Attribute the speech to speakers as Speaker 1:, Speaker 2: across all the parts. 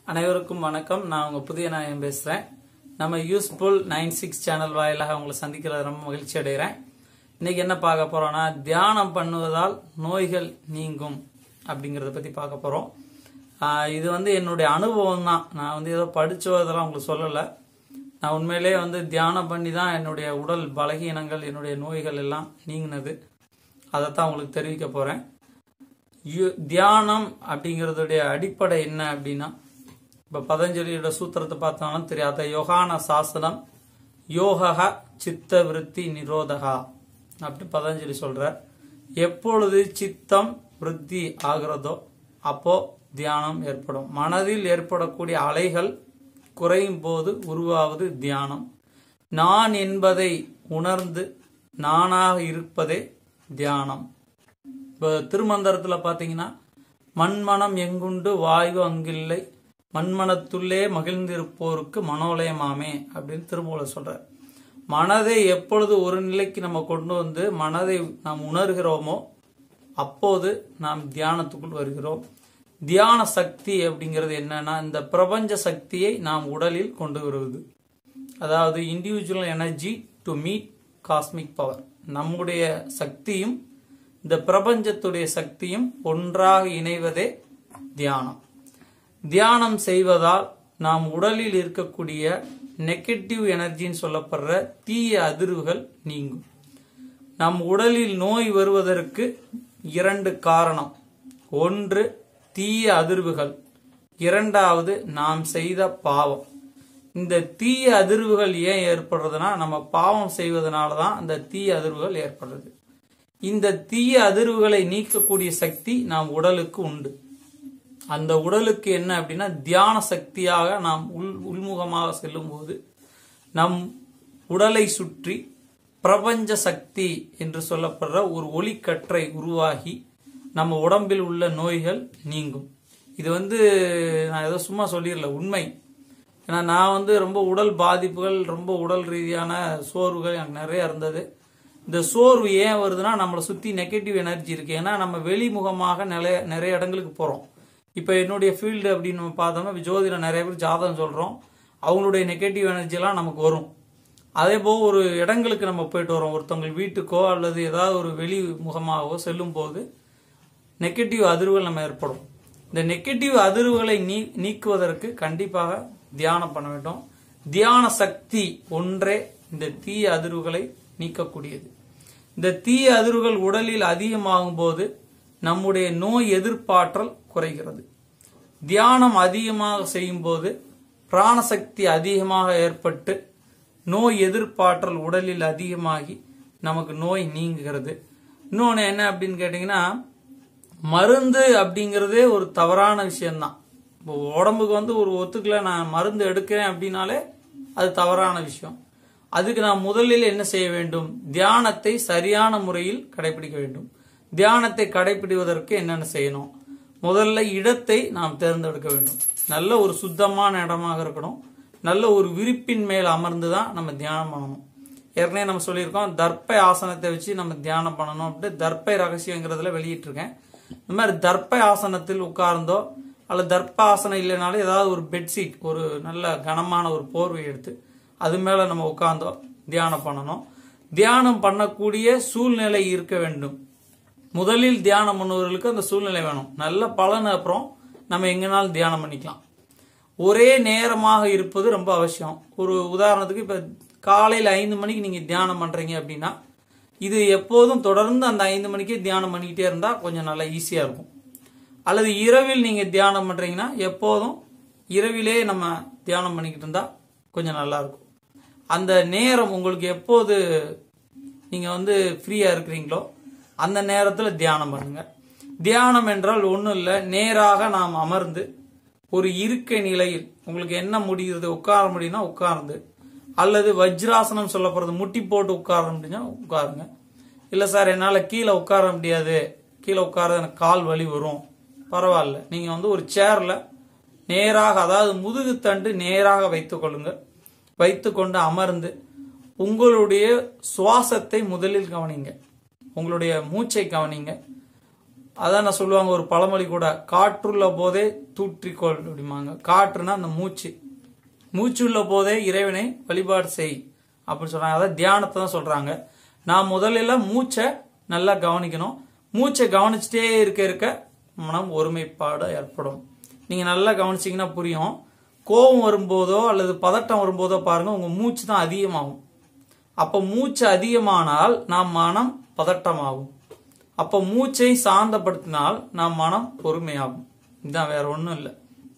Speaker 1: அனைவருக்கும் வணக்கம் நான் உங்க புதிய நாயகம் பேசுறேன் நம்ம யூஸ்ஃபுல் நைன் சிக்ஸ் சேனல் வாயிலாக உங்களை சந்திக்கிறது ரொம்ப மகிழ்ச்சி அடைகிறேன் இன்னைக்கு என்ன பார்க்க போறோம்னா தியானம் பண்ணுவதால் நோய்கள் நீங்கும் அப்படிங்கறத பத்தி பார்க்க போறோம் ஆஹ் இது வந்து என்னுடைய அனுபவம் தான் நான் வந்து ஏதோ படிச்சோ இதெல்லாம் உங்களுக்கு சொல்லலை நான் உண்மையிலேயே வந்து தியானம் பண்ணி தான் என்னுடைய உடல் பலகீனங்கள் என்னுடைய நோய்கள் எல்லாம் நீங்கினது அதைத்தான் உங்களுக்கு தெரிவிக்க போறேன் யு- தியானம் அப்படிங்கறதுடைய அடிப்படை என்ன அப்படின்னா இப்ப பதஞ்சலியோட சூத்திரத்தை பார்த்தாலும் தெரியாத யோகான சாசனம் யோகா சித்த விருத்தி நிரோதகா அப்படி பதஞ்சலி சொல்றார் எப்பொழுது சித்தம் விருத்தி ஆகிறதோ அப்போ தியானம் ஏற்படும் மனதில் ஏற்படக்கூடிய அலைகள் குறையும் போது உருவாவது தியானம் நான் என்பதை உணர்ந்து நானாக இருப்பதே தியானம் இப்போ திருமந்திரத்துல பாத்தீங்கன்னா மண்மனம் எங்குண்டு வாயு அங்கில்லை மண்மனத்துள்ளே மகிழ்ந்திருப்போருக்கு மனோலயமாமே அப்படின்னு திருமூலர் சொல்றார் மனதை எப்பொழுது ஒரு நிலைக்கு நம்ம கொண்டு வந்து மனதை நாம் உணர்கிறோமோ அப்போது நாம் தியானத்துக்குள் வருகிறோம் தியான சக்தி அப்படிங்கிறது என்னன்னா இந்த பிரபஞ்ச சக்தியை நாம் உடலில் கொண்டு வருவது அதாவது individual energy to meet cosmic power நம்முடைய சக்தியும் இந்த பிரபஞ்சத்துடைய சக்தியும் ஒன்றாக இணைவதே தியானம் தியானம் செய்வதால் நாம் உடலில் இருக்கக்கூடிய நெகட்டிவ் எனர்ஜின்னு சொல்லப்படுற தீய அதிர்வுகள் நீங்கும் நம் உடலில் நோய் வருவதற்கு இரண்டு காரணம் ஒன்று தீய அதிர்வுகள் இரண்டாவது நாம் செய்த பாவம் இந்த தீய அதிர்வுகள் ஏன் ஏற்படுறதுன்னா நம்ம பாவம் செய்வதனால தான் அந்த தீய அதிர்வுகள் ஏற்படுறது இந்த தீய அதிர்வுகளை நீக்கக்கூடிய சக்தி நாம் உடலுக்கு உண்டு அந்த உடலுக்கு என்ன அப்படின்னா தியான சக்தியாக நாம் உள் உள்முகமாக செல்லும்போது நம் உடலை சுற்றி பிரபஞ்ச சக்தி என்று சொல்லப்படுற ஒரு ஒளிக்கற்றை உருவாகி நம்ம உடம்பில் உள்ள நோய்கள் நீங்கும் இது வந்து நான் ஏதோ சும்மா சொல்லிடல உண்மை ஏன்னா நான் வந்து ரொம்ப உடல் பாதிப்புகள் ரொம்ப உடல் ரீதியான சோர்வுகள் எனக்கு நிறைய இருந்தது இந்த சோர்வு ஏன் வருதுன்னா நம்மளை சுற்றி நெகட்டிவ் எனர்ஜி இருக்கு ஏன்னா நம்ம வெளிமுகமாக நிறைய நிறைய இடங்களுக்கு போகிறோம் இப்போ என்னுடைய ஃபீல்டு அப்படின்னு நம்ம பார்த்தோம்னா இப்ப ஜோதிடம் நிறைய பேர் ஜாதகம் சொல்கிறோம் அவங்களுடைய நெகட்டிவ் எனர்ஜிலாம் நமக்கு வரும் அதே போல் ஒரு இடங்களுக்கு நம்ம போயிட்டு வரோம் ஒருத்தவங்க வீட்டுக்கோ அல்லது ஏதாவது ஒரு வெளி முகமாகவோ செல்லும் போது நெகட்டிவ் அதிர்வுகள் நம்ம ஏற்படும் இந்த நெகட்டிவ் அதிர்வுகளை நீ நீக்குவதற்கு கண்டிப்பாக தியானம் பண்ண வேண்டும் தியான சக்தி ஒன்றே இந்த தீய அதிர்வுகளை நீக்கக்கூடியது இந்த தீய அதிர்வுகள் உடலில் அதிகமாகும் போது நம்முடைய நோய் எதிர்ப்பாற்றல் குறைகிறது தியானம் அதிகமாக செய்யும் போது பிராணசக்தி அதிகமாக ஏற்பட்டு நோய் எதிர்ப்பாற்றல் உடலில் அதிகமாகி நமக்கு நோய் நீங்குகிறது இன்னொன்று என்ன அப்படின்னு கேட்டிங்கன்னா மருந்து அப்படிங்கிறதே ஒரு தவறான விஷயம்தான் இப்போ உடம்புக்கு வந்து ஒரு ஒத்துக்கல நான் மருந்து எடுக்கிறேன் அப்படின்னாலே அது தவறான விஷயம் அதுக்கு நாம் முதலில் என்ன செய்ய வேண்டும் தியானத்தை சரியான முறையில் கடைபிடிக்க வேண்டும் தியானத்தை கடைபிடிப்பதற்கு என்னென்ன செய்யணும் முதல்ல இடத்தை நாம் தேர்ந்தெடுக்க வேண்டும் நல்ல ஒரு சுத்தமான இடமாக இருக்கணும் நல்ல ஒரு விரிப்பின் மேல் அமர்ந்து தான் நம்ம தியானம் பண்ணணும் ஏற்கனவே நம்ம சொல்லியிருக்கோம் தர்ப்பை ஆசனத்தை வச்சு நம்ம தியானம் பண்ணணும் அப்படின்ட்டு தர்ப்பை ரகசியங்கிறதுல வெளியிட்டிருக்கேன் இந்த மாதிரி தர்ப்பை ஆசனத்தில் உட்கார்ந்தோ அல்லது தர்ப்ப ஆசனம் இல்லைனாலும் ஏதாவது ஒரு பெட்ஷீட் ஒரு நல்ல கனமான ஒரு போர்வை எடுத்து அது மேல நம்ம உட்கார்ந்தோ தியானம் பண்ணணும் தியானம் பண்ணக்கூடிய சூழ்நிலை இருக்க வேண்டும் முதலில் தியானம் பண்ணுவவர்களுக்கு அந்த சூழ்நிலை வேணும் நல்ல பலன் அப்புறம் நம்ம எங்கனாலும் தியானம் பண்ணிக்கலாம் ஒரே நேரமாக இருப்பது ரொம்ப அவசியம் ஒரு உதாரணத்துக்கு இப்ப காலையில் ஐந்து மணிக்கு நீங்க தியானம் பண்றீங்க அப்படின்னா இது எப்போதும் தொடர்ந்து அந்த ஐந்து மணிக்கே தியானம் பண்ணிக்கிட்டே இருந்தா கொஞ்சம் நல்லா ஈஸியா இருக்கும் அல்லது இரவில் நீங்க தியானம் பண்றீங்கன்னா எப்போதும் இரவிலே நம்ம தியானம் பண்ணிக்கிட்டு இருந்தா கொஞ்சம் நல்லா இருக்கும் அந்த நேரம் உங்களுக்கு எப்போது நீங்க வந்து ஃப்ரீயா இருக்கிறீங்களோ அந்த நேரத்துல தியானம் பண்ணுங்க தியானம் என்றால் ஒண்ணும் இல்லை நேராக நாம் அமர்ந்து ஒரு இருக்கை நிலையில் உங்களுக்கு என்ன முடிகிறது உட்கார முடியும்னா உட்கார்ந்து அல்லது வஜ்ராசனம் சொல்லப்படுறது முட்டி போட்டு உட்கார முடிஞ்சா உட்காருங்க இல்ல சார் என்னால கீழே உட்கார முடியாது கீழே உட்கார எனக்கு கால் வலி வரும் பரவாயில்ல நீங்க வந்து ஒரு சேர்ல நேராக அதாவது முதுகுத்தண்டு நேராக வைத்துக் கொள்ளுங்கள் வைத்துக்கொண்டு அமர்ந்து உங்களுடைய சுவாசத்தை முதலில் கவனிங்க உங்களுடைய மூச்சை கவனிங்க அதான் நான் சொல்லுவாங்க ஒரு பழமொழி கூட காற்றுள்ள போதே தூற்றிக்கொள் அப்படிம்பாங்க காற்றுனா அந்த மூச்சு மூச்சு உள்ள போதே இறைவனை வழிபாடு செய் அப்படின்னு சொல்றாங்க அதாவது தியானத்தை தான் சொல்றாங்க நான் முதல்ல மூச்சை நல்லா கவனிக்கணும் மூச்சை கவனிச்சுட்டே இருக்க இருக்க மனம் ஒருமைப்பாடு ஏற்படும் நீங்க நல்லா கவனிச்சீங்கன்னா புரியும் கோபம் வரும்போதோ அல்லது பதட்டம் வரும்போதோ பாருங்க உங்க மூச்சு தான் அதிகமாகும் அப்ப மூச்சு அதிகமானால் நாம் மனம் பதட்டமாகும் அப்ப மூச்சை சாந்தப்படுத்தினால் நாம் மனம் பொறுமையாகும் இதுதான் வேற ஒண்ணும் இல்லை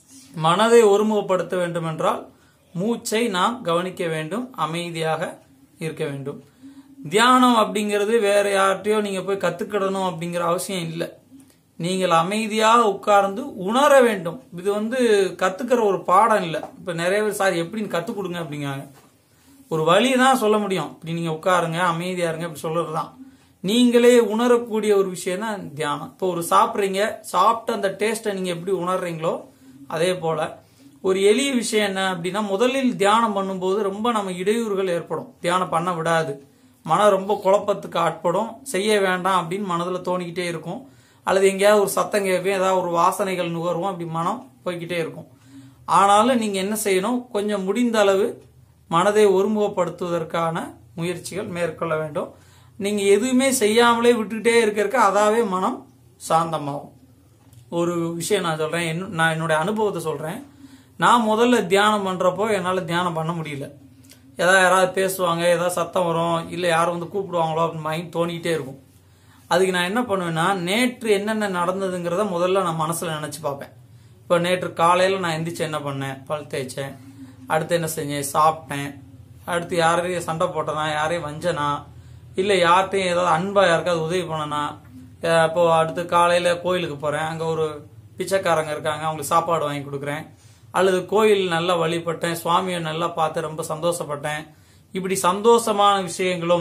Speaker 1: மனதை ஒருமுகப்படுத்த வேண்டும் என்றால் மூச்சை நாம் கவனிக்க வேண்டும் அமைதியாக இருக்க வேண்டும் தியானம் அப்படிங்கிறது வேற யார்கிட்டயோ நீங்க போய் கத்துக்கிடணும் அப்படிங்கிற அவசியம் இல்லை நீங்கள் அமைதியாக உட்கார்ந்து உணர வேண்டும் இது வந்து கத்துக்கிற ஒரு பாடம் இல்லை இப்ப நிறைய பேர் சார் எப்படின்னு கத்துக் கொடுங்க அப்படிங்காங்க ஒரு வழி தான் சொல்ல முடியும் இப்படி நீங்க உட்காருங்க அமைதியா இருங்க இப்படி சொல்றதுதான் நீங்களே உணரக்கூடிய ஒரு விஷயம் தான் தியானம் இப்போ ஒரு சாப்பிட்றீங்க சாப்பிட்ட அந்த டேஸ்ட்டை நீங்க எப்படி உணர்றீங்களோ அதே போல ஒரு எளிய விஷயம் என்ன அப்படின்னா முதலில் தியானம் பண்ணும்போது ரொம்ப நம்ம இடையூறுகள் ஏற்படும் தியானம் பண்ண விடாது மனம் ரொம்ப குழப்பத்துக்கு ஆட்படும் செய்ய வேண்டாம் அப்படின்னு மனதில் தோணிக்கிட்டே இருக்கும் அல்லது எங்கேயாவது ஒரு சத்தம் கேட்கும் ஏதாவது ஒரு வாசனைகள் நுகர்வோம் அப்படி மனம் போய்கிட்டே இருக்கும் ஆனாலும் நீங்க என்ன செய்யணும் கொஞ்சம் முடிந்த அளவு மனதை ஒருமுகப்படுத்துவதற்கான முயற்சிகள் மேற்கொள்ள வேண்டும் நீங்க எதுவுமே செய்யாமலே விட்டுக்கிட்டே இருக்க இருக்க அதாவே மனம் சாந்தமாகும் ஒரு விஷயம் நான் சொல்றேன் என்ன- நான் என்னுடைய அனுபவத்தை சொல்றேன் நான் முதல்ல தியானம் பண்றப்போ என்னால தியானம் பண்ண முடியல ஏதாவது யாராவது பேசுவாங்க ஏதாவது சத்தம் வரும் இல்ல யாரும் வந்து கூப்பிடுவாங்களோ அப்படின்னு மைண்ட் தோணிக்கிட்டே இருக்கும் அதுக்கு நான் என்ன பண்ணுவேன்னா நேற்று என்னென்ன நடந்ததுங்கிறத முதல்ல நான் மனசுல நினைச்சு பார்ப்பேன் இப்போ நேற்று காலையில நான் எந்திரிச்சு என்ன பண்ணேன் பல் தேய்ச்சேன் அடுத்து என்ன செஞ்சேன் சாப்பிட்டேன் அடுத்து யாரையும் சண்டை போட்டனா யாரையும் வஞ்சனா இல்ல யார்கிட்டயும் ஏதாவது அன்பா யாருக்காவது உதவி பண்ணனா அஹ் இப்போ அடுத்து காலையில கோயிலுக்கு போறேன் அங்க ஒரு பிச்சைக்காரங்க இருக்காங்க அவங்களுக்கு சாப்பாடு வாங்கி கொடுக்குறேன் அல்லது கோயில் நல்லா வழிபட்டேன் சுவாமியை நல்லா பார்த்து ரொம்ப சந்தோஷப்பட்டேன் இப்படி சந்தோஷமான விஷயங்களும்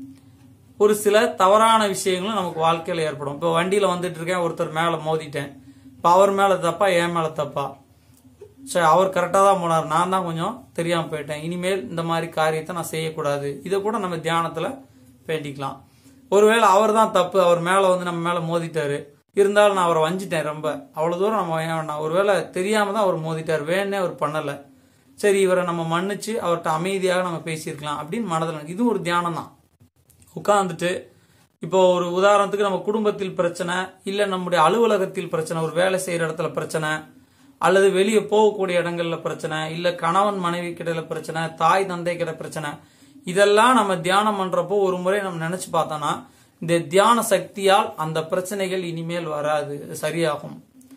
Speaker 1: ஒரு சில தவறான விஷயங்களும் நமக்கு வாழ்க்கையில ஏற்படும் இப்போ வண்டியில வந்துட்டு இருக்கேன் ஒருத்தர் மேல மோதிட்டேன் இப்போ அவர் மேல தப்பா என் மேல தப்பா சரி அவர் கரெக்டாக தான் போனார் நான் தான் கொஞ்சம் தெரியாமல் போயிட்டேன் இனிமேல் இந்த மாதிரி காரியத்தை நான் செய்யக்கூடாது இதை கூட நம்ம தியானத்தில் வேண்டிக்கலாம் ஒருவேளை அவர் தான் தப்பு அவர் மேலே வந்து நம்ம மேலே மோதிட்டாரு இருந்தாலும் நான் அவரை வஞ்சிட்டேன் ரொம்ப அவ்வளோ தூரம் நம்ம ஏன் வேண்டாம் ஒருவேளை தெரியாம தான் அவர் மோதிட்டார் வேணே அவர் பண்ணலை சரி இவரை நம்ம மன்னிச்சு அவர்கிட்ட அமைதியாக நம்ம பேசியிருக்கலாம் அப்படின்னு மனதில் இதுவும் ஒரு தியானம் தான் உட்கார்ந்துட்டு இப்போ ஒரு உதாரணத்துக்கு நம்ம குடும்பத்தில் பிரச்சனை இல்ல நம்முடைய அலுவலகத்தில் பிரச்சனை ஒரு வேலை செய்யற இடத்துல பிரச்சனை அல்லது வெளியே போகக்கூடிய இடங்கள்ல பிரச்சனை இல்ல கணவன் மனைவி கிட்ட பிரச்சனை தாய் தந்தை கிட்ட பிரச்சனை இதெல்லாம் நம்ம தியானம் பண்றப்போ ஒரு முறை நம்ம நினைச்சு பார்த்தோம்னா இந்த தியான சக்தியால் அந்த பிரச்சனைகள் இனிமேல் வராது சரியாகும்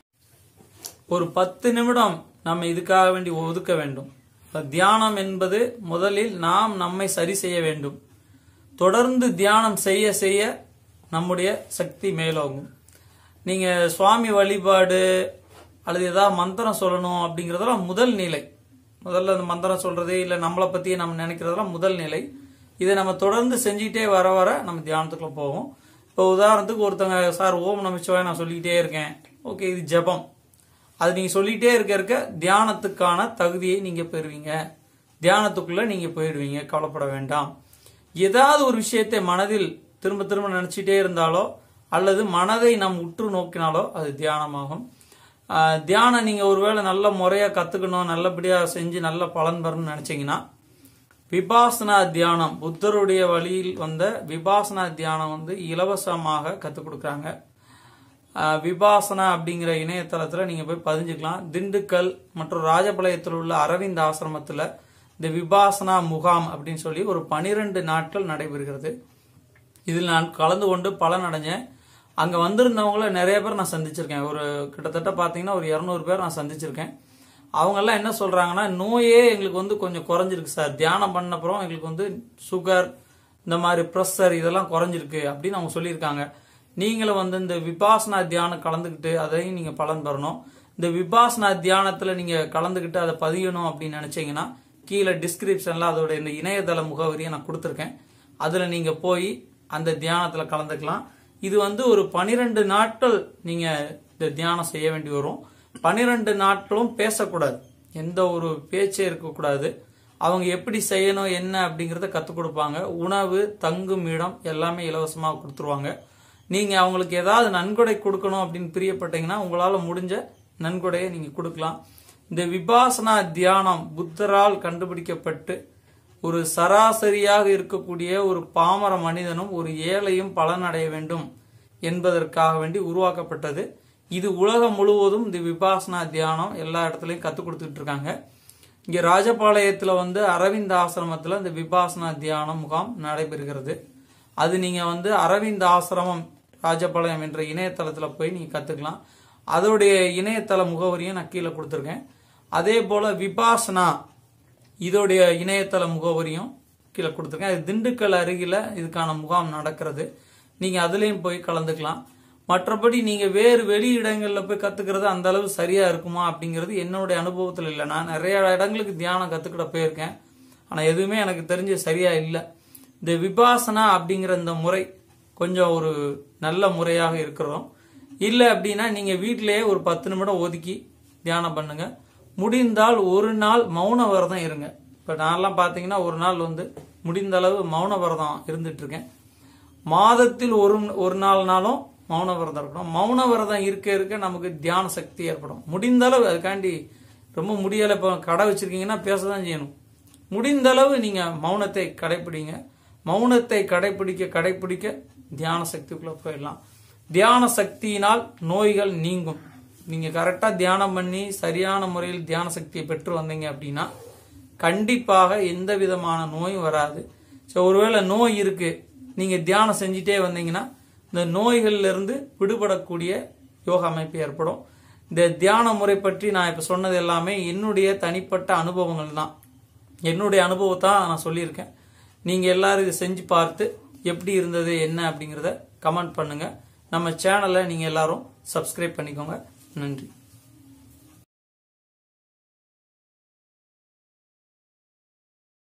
Speaker 1: ஒரு பத்து நிமிடம் நம்ம இதுக்காக வேண்டி ஒதுக்க வேண்டும் இப்ப தியானம் என்பது முதலில் நாம் நம்மை சரி செய்ய வேண்டும் தொடர்ந்து தியானம் செய்ய செய்ய நம்முடைய சக்தி மேலோகும் நீங்க சுவாமி வழிபாடு அல்லது ஏதாவது மந்திரம் சொல்லணும் அப்படிங்கறதெல்லாம் முதல் நிலை முதல்ல அந்த மந்திரம் சொல்றது இல்ல நம்மளை பத்தி நம்ம நினைக்கிறதெல்லாம் முதல் நிலை இதை நம்ம தொடர்ந்து செஞ்சுக்கிட்டே வர வர நம்ம தியானத்துக்குள்ள போவோம் இப்போ உதாரணத்துக்கு ஒருத்தங்க சார் ஓம் நமச்சிவாய் நான் சொல்லிக்கிட்டே இருக்கேன் ஓகே இது ஜெபம் அது நீங்க சொல்லிட்டே இருக்க இருக்க தியானத்துக்கான தகுதியை நீங்க பெறுவீங்க தியானத்துக்குள்ள நீங்க போயிடுவீங்க கவலைப்பட வேண்டாம் ஏதாவது ஒரு விஷயத்தை மனதில் திரும்ப திரும்ப நினைச்சிட்டே இருந்தாலோ அல்லது மனதை நாம் உற்று நோக்கினாலோ அது தியானமாகும் ஆஹ் தியானம் நீங்க ஒருவேளை நல்ல முறையா கத்துக்கணும் நல்லபடியா செஞ்சு நல்ல பலன் பெறணும்னு நினைச்சீங்கன்னா விபாசனா தியானம் புத்தருடைய வழியில் வந்த விபாசனா தியானம் வந்து இலவசமாக கத்துக் கொடுக்குறாங்க ஆஹ் விபாசனா அப்படிங்கிற இணையதளத்துல நீங்க போய் பதிஞ்சுக்கலாம் திண்டுக்கல் மற்றும் ராஜபாளையத்தில் உள்ள அரவிந்த் ஆசிரமத்துல இந்த விபாசனா முகாம் அப்படின்னு சொல்லி ஒரு பனிரெண்டு நாட்கள் நடைபெறுகிறது இதில் நான் கலந்து கொண்டு பலன் அடைஞ்சேன் அங்க வந்திருந்தவங்கள நிறைய பேர் நான் சந்திச்சிருக்கேன் ஒரு கிட்டத்தட்ட பாத்தீங்கன்னா ஒரு இருநூறு பேர் நான் சந்திச்சிருக்கேன் அவங்க எல்லாம் என்ன சொல்றாங்கன்னா நோயே எங்களுக்கு வந்து கொஞ்சம் குறைஞ்சிருக்கு சார் தியானம் பண்ண அப்புறம் எங்களுக்கு வந்து சுகர் இந்த மாதிரி ப்ரெஷர் இதெல்லாம் குறைஞ்சிருக்கு அப்படின்னு அவங்க சொல்லியிருக்காங்க நீங்களும் வந்து இந்த விபாசனா தியானம் கலந்துக்கிட்டு அதையும் நீங்க பலன் பெறணும் இந்த விபாசனா தியானத்துல நீங்க கலந்துக்கிட்டு அதை பதியணும் அப்படின்னு நினைச்சீங்கன்னா கீழே டிஸ்கிரிப்ஷன்ல அதோட இந்த இணையதள முகவரியை நான் கொடுத்துருக்கேன் அதுல நீங்க போய் அந்த தியானத்துல கலந்துக்கலாம் இது வந்து ஒரு பனிரெண்டு நாட்கள் நீங்க இந்த தியானம் செய்ய வேண்டி வரும் பனிரெண்டு நாட்களும் பேசக்கூடாது எந்த ஒரு பேச்சே இருக்கக்கூடாது அவங்க எப்படி செய்யணும் என்ன அப்படிங்கறத கத்துக் கொடுப்பாங்க உணவு தங்கும் இடம் எல்லாமே இலவசமாக கொடுத்துருவாங்க நீங்க அவங்களுக்கு ஏதாவது நன்கொடை கொடுக்கணும் அப்படின்னு பிரியப்பட்டீங்கன்னா உங்களால முடிஞ்ச நன்கொடையை நீங்க கொடுக்கலாம் இந்த விபாசனா தியானம் புத்தரால் கண்டுபிடிக்கப்பட்டு ஒரு சராசரியாக இருக்கக்கூடிய ஒரு பாமர மனிதனும் ஒரு ஏழையும் பலனடைய வேண்டும் என்பதற்காக வேண்டி உருவாக்கப்பட்டது இது உலகம் முழுவதும் இந்த விபாசனா தியானம் எல்லா இடத்துலயும் கத்துக் கொடுத்துட்டு இருக்காங்க இங்க ராஜபாளையத்துல வந்து அரவிந்த் ஆசிரமத்துல இந்த விபாசனா தியானம் முகாம் நடைபெறுகிறது அது நீங்க வந்து அரவிந்த் ஆசிரமம் ராஜபாளையம் என்ற இணையதளத்துல போய் நீங்க கத்துக்கலாம் அதோடைய இணையதள முகவரியும் நான் கீழே கொடுத்துருக்கேன் அதே போல விபாசனா இதோடைய இணையதள முகவரியும் கீழே கொடுத்துருக்கேன் அது திண்டுக்கல் அருகில இதுக்கான முகாம் நடக்கிறது நீங்க அதுலயும் போய் கலந்துக்கலாம் மற்றபடி நீங்க வேறு வெளி இடங்கள்ல போய் கத்துக்கிறது அந்த அளவு சரியா இருக்குமா அப்படிங்கிறது என்னுடைய அனுபவத்துல இல்லை நான் நிறைய இடங்களுக்கு தியானம் கத்துக்கிட போயிருக்கேன் ஆனா எதுவுமே எனக்கு தெரிஞ்சு சரியா இல்லை இந்த விபாசனா அப்படிங்கிற இந்த முறை கொஞ்சம் ஒரு நல்ல முறையாக இருக்கிறோம் இல்லை அப்படின்னா நீங்க வீட்டிலேயே ஒரு பத்து நிமிடம் ஒதுக்கி தியானம் பண்ணுங்க முடிந்தால் ஒரு நாள் மௌன விரதம் இருங்க இப்போ நான்லாம் பார்த்தீங்கன்னா ஒரு நாள் வந்து முடிந்த அளவு மௌன விரதம் இருந்துட்டு இருக்கேன் மாதத்தில் ஒரு ஒரு நாள்னாலும் மௌன விரதம் இருக்கணும் மௌன விரதம் இருக்க இருக்க நமக்கு தியான சக்தி ஏற்படும் முடிந்த அளவு அதுக்காண்டி ரொம்ப முடியலை இப்போ கடை வச்சிருக்கீங்கன்னா பேச தான் செய்யணும் முடிந்த அளவு நீங்க மௌனத்தை கடைபிடிங்க மௌனத்தை கடைபிடிக்க கடைபிடிக்க தியான சக்திக்குள்ள போயிடலாம் தியான சக்தியினால் நோய்கள் நீங்கும் நீங்க கரெக்டா தியானம் பண்ணி சரியான முறையில் தியான சக்தியை பெற்று வந்தீங்க அப்படின்னா கண்டிப்பாக எந்த விதமான நோயும் வராது ஸோ ஒருவேளை நோய் இருக்கு நீங்க தியானம் செஞ்சுட்டே வந்தீங்கன்னா இந்த நோய்கள்ல இருந்து விடுபடக்கூடிய யோகா அமைப்பு ஏற்படும் இந்த தியான முறை பற்றி நான் இப்ப சொன்னது எல்லாமே என்னுடைய தனிப்பட்ட அனுபவங்கள் தான் என்னுடைய அனுபவத்தை நான் சொல்லியிருக்கேன் நீங்க எல்லாரும் இதை செஞ்சு பார்த்து எப்படி இருந்தது என்ன அப்படிங்கிறத கமெண்ட் பண்ணுங்க நம்ம சேனலை நீங்க எல்லாரும் சப்ஸ்கிரைப் பண்ணிக்கோங்க நன்றி